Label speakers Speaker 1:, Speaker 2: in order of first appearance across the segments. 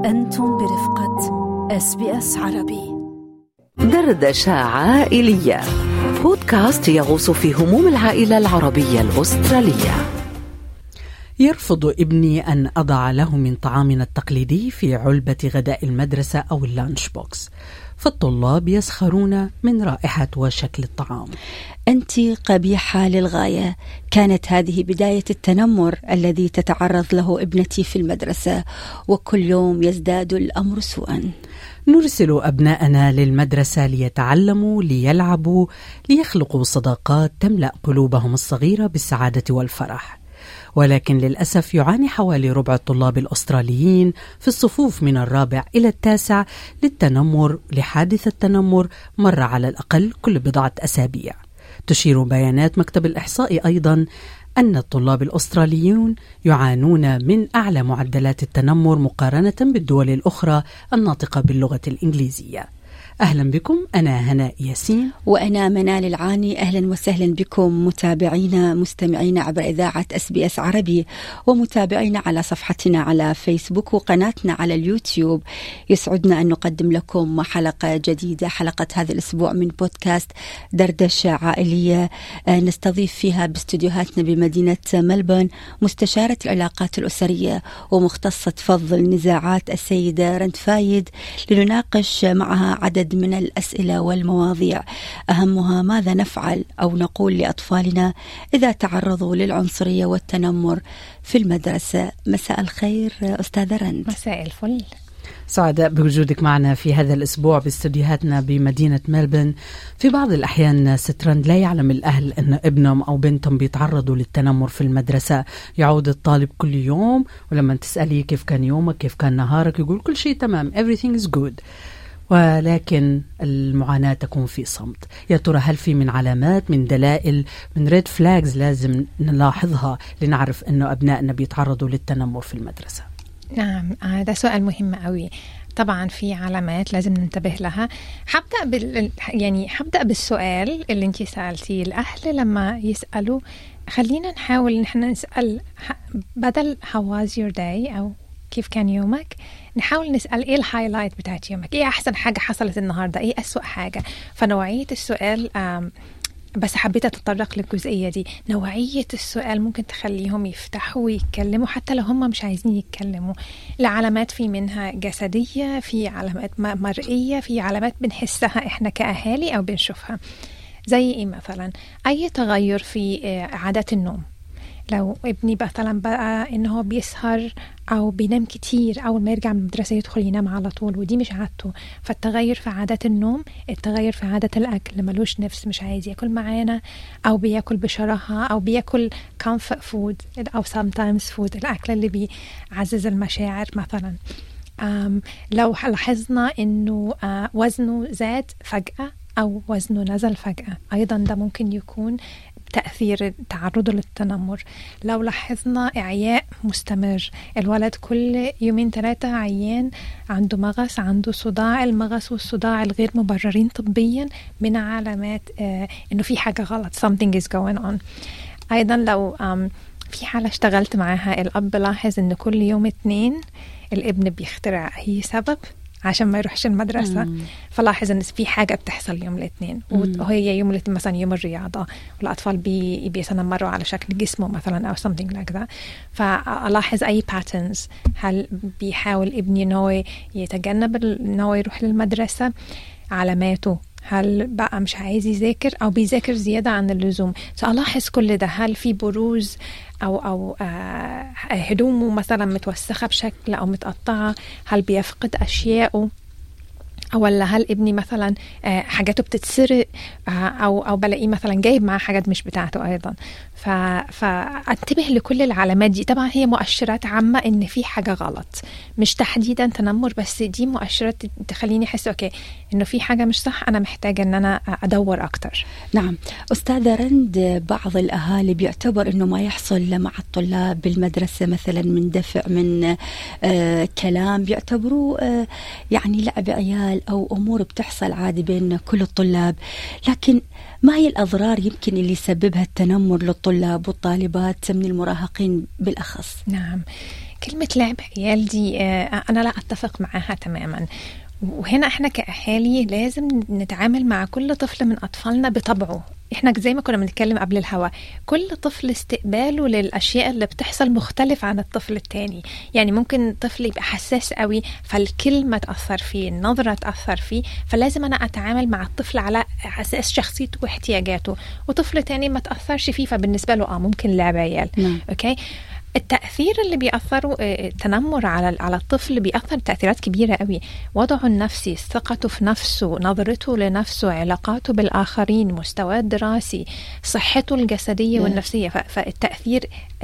Speaker 1: أنتم برفقة اس بي اس عربي
Speaker 2: دردشة عائلية بودكاست يغوص في هموم العائلة العربية الأسترالية
Speaker 3: يرفض ابني أن أضع له من طعامنا التقليدي في علبة غداء المدرسة أو اللانش بوكس فالطلاب يسخرون من رائحة وشكل الطعام
Speaker 4: أنت قبيحة للغاية كانت هذه بداية التنمر الذي تتعرض له ابنتي في المدرسة وكل يوم يزداد الأمر سوءا
Speaker 3: نرسل أبناءنا للمدرسة ليتعلموا ليلعبوا ليخلقوا صداقات تملأ قلوبهم الصغيرة بالسعادة والفرح ولكن للأسف يعاني حوالي ربع الطلاب الأستراليين في الصفوف من الرابع إلى التاسع للتنمر لحادث التنمر مرة على الأقل كل بضعة أسابيع تشير بيانات مكتب الإحصاء أيضا أن الطلاب الأستراليون يعانون من أعلى معدلات التنمر مقارنة بالدول الأخرى الناطقة باللغة الإنجليزية أهلا بكم أنا هناء ياسين
Speaker 4: وأنا منال العاني أهلا وسهلا بكم متابعينا مستمعينا عبر إذاعة اس بي اس عربي ومتابعينا على صفحتنا على فيسبوك وقناتنا على اليوتيوب يسعدنا أن نقدم لكم حلقة جديدة حلقة هذا الأسبوع من بودكاست دردشة عائلية آه، نستضيف فيها باستديوهاتنا بمدينة ملبون مستشارة العلاقات الأسرية ومختصة فض النزاعات السيدة رند فايد لنناقش معها عدد من الأسئلة والمواضيع أهمها ماذا نفعل أو نقول لأطفالنا إذا تعرضوا للعنصرية والتنمر في المدرسة مساء الخير أستاذة رند
Speaker 5: مساء الفل
Speaker 3: سعداء بوجودك معنا في هذا الأسبوع باستديوهاتنا بمدينة ملبن في بعض الأحيان سترند لا يعلم الأهل أن ابنهم أو بنتهم بيتعرضوا للتنمر في المدرسة يعود الطالب كل يوم ولما تسأليه كيف كان يومك كيف كان نهارك يقول كل شيء تمام everything is good ولكن المعاناة تكون في صمت يا ترى هل في من علامات من دلائل من ريد فلاجز لازم نلاحظها لنعرف أنه أبنائنا بيتعرضوا للتنمر في المدرسة
Speaker 5: نعم هذا سؤال مهم قوي طبعا في علامات لازم ننتبه لها حبدا بال يعني حبدا بالسؤال اللي انت سالتيه الاهل لما يسالوا خلينا نحاول ان احنا نسال بدل how was your day او كيف كان يومك نحاول نسأل ايه الهايلايت بتاعت يومك ايه احسن حاجة حصلت النهاردة ايه أسوأ حاجة فنوعية السؤال بس حبيت اتطرق للجزئيه دي نوعيه السؤال ممكن تخليهم يفتحوا ويتكلموا حتى لو هم مش عايزين يتكلموا العلامات في منها جسديه في علامات مرئيه في علامات بنحسها احنا كاهالي او بنشوفها زي ايه مثلا اي تغير في عادات النوم لو ابني مثلا بقى ان هو بيسهر او بينام كتير اول ما يرجع من المدرسه يدخل ينام على طول ودي مش عادته فالتغير في عادات النوم التغير في عادة الاكل ملوش نفس مش عايز ياكل معانا او بياكل بشراهه او بياكل comfort فود او sometimes فود الاكل اللي بيعزز المشاعر مثلا لو لاحظنا انه وزنه زاد فجاه أو وزنه نزل فجأة أيضا ده ممكن يكون تأثير تعرضه للتنمر لو لاحظنا إعياء مستمر الولد كل يومين ثلاثة عيان عنده مغص عنده صداع المغص والصداع الغير مبررين طبيا من علامات آه إنه في حاجة غلط something is going on أيضا لو في حالة اشتغلت معاها الأب لاحظ إن كل يوم اتنين الابن بيخترع أي سبب عشان ما يروحش المدرسة مم. فلاحظ ان في حاجة بتحصل يوم الاثنين وهي يوم الاثنين مثلا يوم الرياضة والأطفال بي بيتنمروا على شكل جسمه مثلا أو something like that فألاحظ أي patterns هل بيحاول ابني إن هو يتجنب إن هو يروح للمدرسة علاماته هل بقى مش عايز يذاكر او بيذاكر زياده عن اللزوم فالاحظ كل ده هل في بروز او او آه هدومه مثلا متوسخه بشكل او متقطعه هل بيفقد اشيائه ولا هل ابني مثلا حاجاته بتتسرق او او بلاقيه مثلا جايب معاه حاجات مش بتاعته ايضا فانتبه لكل العلامات دي طبعا هي مؤشرات عامه ان في حاجه غلط مش تحديدا تنمر بس دي مؤشرات تخليني احس اوكي انه في حاجه مش صح انا محتاجه ان انا ادور اكتر
Speaker 4: نعم استاذه رند بعض الاهالي بيعتبر انه ما يحصل مع الطلاب بالمدرسه مثلا من دفع من آه كلام بيعتبروه آه يعني لعب عيال او امور بتحصل عادي بين كل الطلاب لكن ما هي الاضرار يمكن اللي يسببها التنمر للطلاب والطالبات من المراهقين بالاخص
Speaker 5: نعم كلمة لعب عيال دي آه، أنا لا أتفق معها تماما وهنا احنا كأهالي لازم نتعامل مع كل طفل من أطفالنا بطبعه احنا زي ما كنا بنتكلم قبل الهوا كل طفل استقباله للاشياء اللي بتحصل مختلف عن الطفل التاني يعني ممكن طفل يبقى حساس قوي فالكلمه تاثر فيه النظره تاثر فيه فلازم انا اتعامل مع الطفل على اساس شخصيته واحتياجاته وطفل تاني ما تاثرش فيه فبالنسبه له اه ممكن لعب عيال
Speaker 4: نعم.
Speaker 5: اوكي التأثير اللي بيأثره آه، التنمر على على الطفل بيأثر تأثيرات كبيرة قوي وضعه النفسي ثقته في نفسه نظرته لنفسه علاقاته بالآخرين مستواه الدراسي صحته الجسدية
Speaker 4: Yeah.
Speaker 5: والنفسية ف- فالتأثير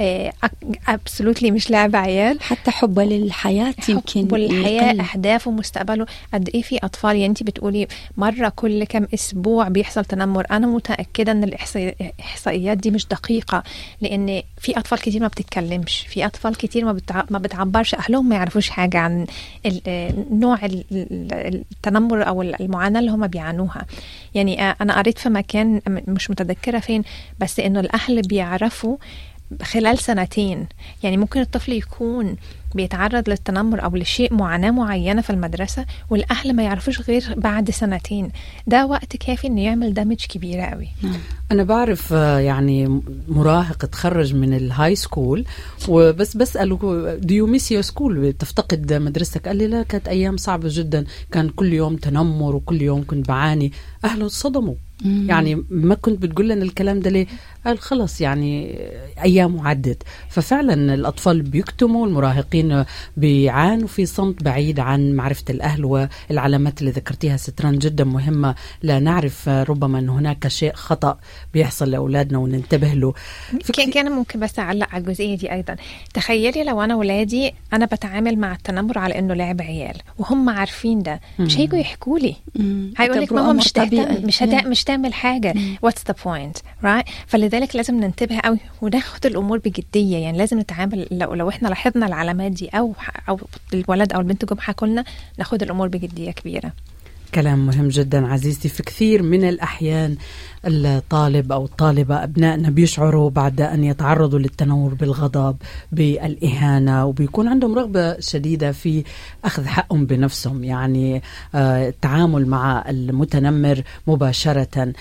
Speaker 5: ابسولوتلي مش لعب عيال
Speaker 4: حتى حبه للحياة يمكن
Speaker 5: حبه للحياة
Speaker 4: يقل.
Speaker 5: أهدافه مستقبله قد إيه في أطفال يعني أنت بتقولي مرة كل كم أسبوع بيحصل تنمر أنا متأكدة أن الإحصائي- الإحصائيات دي مش دقيقة لأن في أطفال كتير ما بتتكلمش في أطفال كتير ما, بتع... ما بتعبرش أهلهم ما يعرفوش حاجة عن ال... نوع ال... ال- التنمر أو المعاناة اللي هم بيعانوها يعني آه، أنا قريت في مكان م- مش متذكرة فين بس إنه الأهل بيعرفوا خلال سنتين يعني ممكن الطفل يكون بيتعرض للتنمر او لشيء معاناه معينه في المدرسه والاهل ما يعرفوش غير بعد سنتين ده وقت كافي انه يعمل دامج كبيره قوي
Speaker 3: أنا بعرف آه، يعني مراهق تخرج من الهاي سكول وبس بسأله دو يو ميس يور سكول تفتقد مدرستك قال لي لا كانت أيام صعبة جدا كان كل يوم تنمر وكل يوم كنت بعاني أهله صدموا
Speaker 4: مم.
Speaker 3: يعني ما كنت بتقول لنا الكلام ده ليه قال خلص يعني أيام عدت ففعلا الأطفال بيكتموا المراهقين بيعانوا في صمت بعيد عن معرفة الأهل والعلامات اللي ذكرتيها ستران جدا مهمة لا نعرف آه، ربما أن هناك شيء خطأ بيحصل لأولادنا وننتبه له في
Speaker 5: كان
Speaker 3: كتير-
Speaker 5: كان ممكن بس اعلق على الجزئيه دي ايضا تخيلي لو انا ولادي انا بتعامل مع التنمر على انه لعب عيال وهم عارفين ده مش هيجوا يحكوا لي
Speaker 4: مم.
Speaker 5: هيقول لك
Speaker 4: اعتبروه
Speaker 5: ماما
Speaker 4: أمر
Speaker 5: مش تهتم
Speaker 4: طبيعي.
Speaker 5: مش هدا
Speaker 4: Yeah.
Speaker 5: مش تعمل حاجه واتس ذا بوينت رايت فلذلك لازم ننتبه قوي وناخد الامور بجديه يعني لازم نتعامل لو لو احنا لاحظنا العلامات دي او او الولد او البنت جم حكوا لنا ناخد الامور بجديه كبيره
Speaker 3: كلام مهم جدا عزيزتي في كثير من الأحيان الطالب أو الطالبة أبنائنا بيشعروا بعد أن يتعرضوا للتنمر بالغضب بالإهانة وبيكون عندهم رغبة شديدة في أخذ حقهم بنفسهم يعني آه، التعامل مع المتنمر مباشرة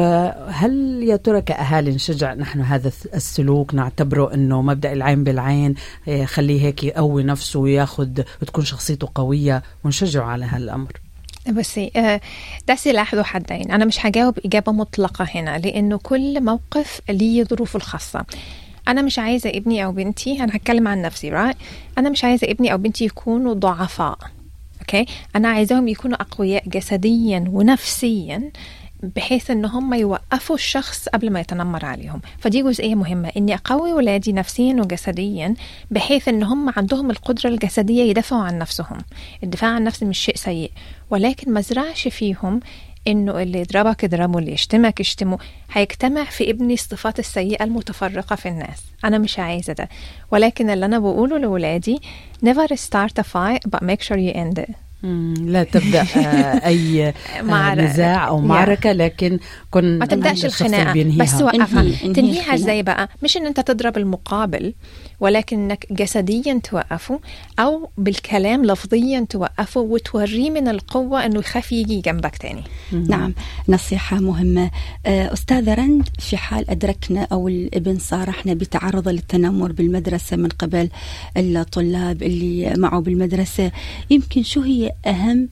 Speaker 3: وهل يا ترى كأهالي نشجع نحن هذا السلوك نعتبره أنه مبدأ العين بالعين آه، خليه هيك يقوي نفسه وياخد وتكون شخصيته قوية ونشجعه على هالأمر
Speaker 5: بصي آه، ده سلاح ذو حدين انا مش هجاوب اجابه مطلقه هنا لانه كل موقف ليه ظروفه الخاصه انا مش عايزه ابني او بنتي انا هتكلم عن نفسي رايت انا مش عايزه ابني او بنتي يكونوا ضعفاء اوكي انا عايزاهم يكونوا اقوياء جسديا ونفسيا بحيث ان هم يوقفوا الشخص قبل ما يتنمر عليهم فدي جزئيه مهمه اني اقوي ولادي نفسيا وجسديا بحيث ان هم عندهم القدره الجسديه يدافعوا عن نفسهم الدفاع عن النفس مش شيء سيء ولكن ما زرعش فيهم انه اللي يضربك اضربه اللي يشتمك اشتمه هيجتمع في ابني الصفات السيئه المتفرقه في الناس انا مش عايزه ده ولكن اللي انا بقوله لاولادي never start a fight but make sure you end it
Speaker 3: مم، لا تبدا آه، اي
Speaker 5: مع-
Speaker 3: آه، نزاع او
Speaker 5: يا.
Speaker 3: معركه لكن كن
Speaker 5: ما تبداش
Speaker 3: الشخص اللي
Speaker 5: الخناقه
Speaker 3: بينهيها.
Speaker 5: بس وقفها
Speaker 4: انهي- انهي
Speaker 5: تنهيها
Speaker 4: الخناقة.
Speaker 5: ازاي بقى مش ان انت تضرب المقابل ولكن انك جسديا توقفه او بالكلام لفظيا توقفه وتوريه من القوه انه يخاف يجي جنبك تاني
Speaker 4: نعم نصيحة مهمة آه، أستاذة رند في حال أدركنا أو الابن صارحنا بتعرض للتنمر بالمدرسة من قبل الطلاب اللي معه بالمدرسة يمكن شو هي أهم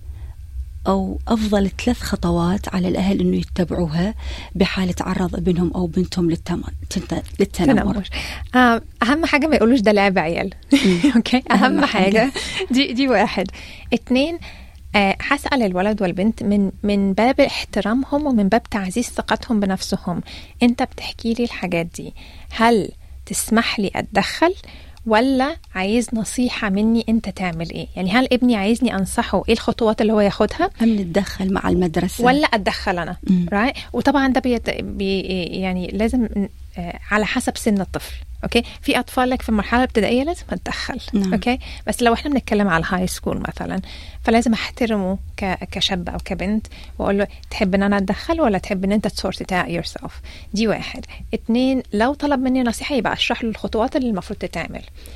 Speaker 4: أو أفضل ثلاث خطوات على الأهل أنه يتبعوها بحال تعرض ابنهم أو بنتهم للتم- تنت- للتنمر
Speaker 5: تنمر آه، اهم حاجه ما يقولوش ده لعب عيال اوكي
Speaker 4: أهم
Speaker 5: اهم
Speaker 4: حاجة.
Speaker 5: حاجه دي دي واحد اتنين آه، هسأل الولد والبنت من من باب احترامهم ومن باب تعزيز ثقتهم بنفسهم انت بتحكي لي الحاجات دي هل تسمح لي اتدخل ولا عايز نصيحة مني انت تعمل ايه يعني هل ابني عايزني انصحه ايه الخطوات اللي هو ياخدها
Speaker 4: أم نتدخل مع المدرسة
Speaker 5: ولا اتدخل انا
Speaker 4: مم.
Speaker 5: رايت وطبعا ده بيت... بي... يعني لازم آه، على حسب سن الطفل اوكي في اطفال لك في المرحله الابتدائيه لازم اتدخل
Speaker 4: نعم.
Speaker 5: اوكي بس لو احنا بنتكلم على الهاي سكول مثلا فلازم احترمه ك... كشاب او كبنت واقول له تحب ان انا اتدخل ولا تحب ان انت تسورت ات يور سيلف دي واحد اتنين لو طلب مني نصيحه يبقى اشرح له الخطوات اللي المفروض تتعمل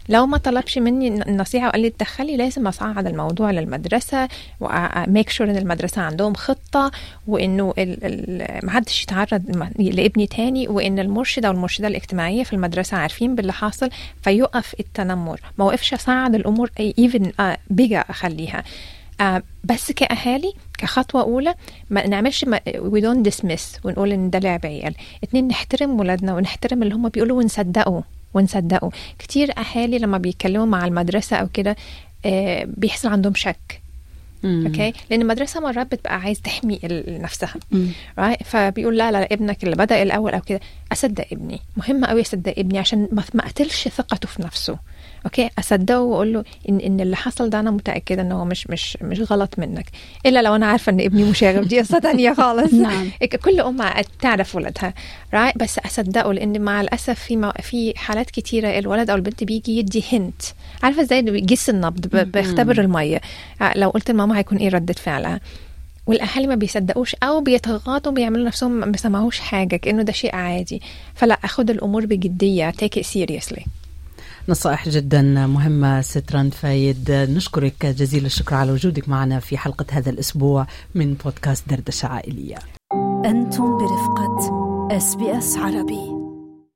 Speaker 5: لو ما طلبش مني النصيحه وقال لي تدخلي لازم اصعد الموضوع للمدرسه وميك شور ان المدرسه عندهم خطه وانه ما حدش يتعرض لابني تاني وان المرشده والمرشده الاجتماعيه في المدرسه عارفين باللي حاصل فيقف التنمر ما وقفش اصعد الامور ايفن بيجا اخليها آه بس كأهالي كخطوة أولى ما نعملش وي دونت ديسمس ونقول إن ده لعب عيال اتنين نحترم ولادنا ونحترم اللي هم بيقولوا ونصدقوا ونصدقوا كتير أهالي لما بيتكلموا مع المدرسة أو كده آه بيحصل عندهم شك اوكي لان المدرسه مرات بتبقى عايز تحمي نفسها right? فبيقول لا لا ابنك اللي بدا الاول او كده اصدق ابني مهم قوي اصدق ابني عشان ما اقتلش ثقته في نفسه اوكي اصدقه واقول له ان ان اللي حصل ده انا متاكده ان هو مش مش مش غلط منك الا لو انا عارفه ان ابني مشاغب دي قصه ثانيه خالص نعم. كل ام تعرف ولدها رايت بس اصدقه لان مع الاسف في في حالات كتيره الولد او البنت بيجي يدي هنت عارفه ازاي بيجس النبض بيختبر الميه لو قلت لماما هيكون ايه رده فعلها والاهالي ما بيصدقوش او بيتغاضوا بيعملوا نفسهم ما سمعوش حاجه كانه ده شيء عادي فلا اخد الامور بجديه take it seriously
Speaker 3: نصائح جدا مهمة ستران فايد نشكرك جزيل الشكر على وجودك معنا في حلقة هذا الأسبوع من بودكاست دردشة عائلية
Speaker 1: أنتم برفقة اس بي اس عربي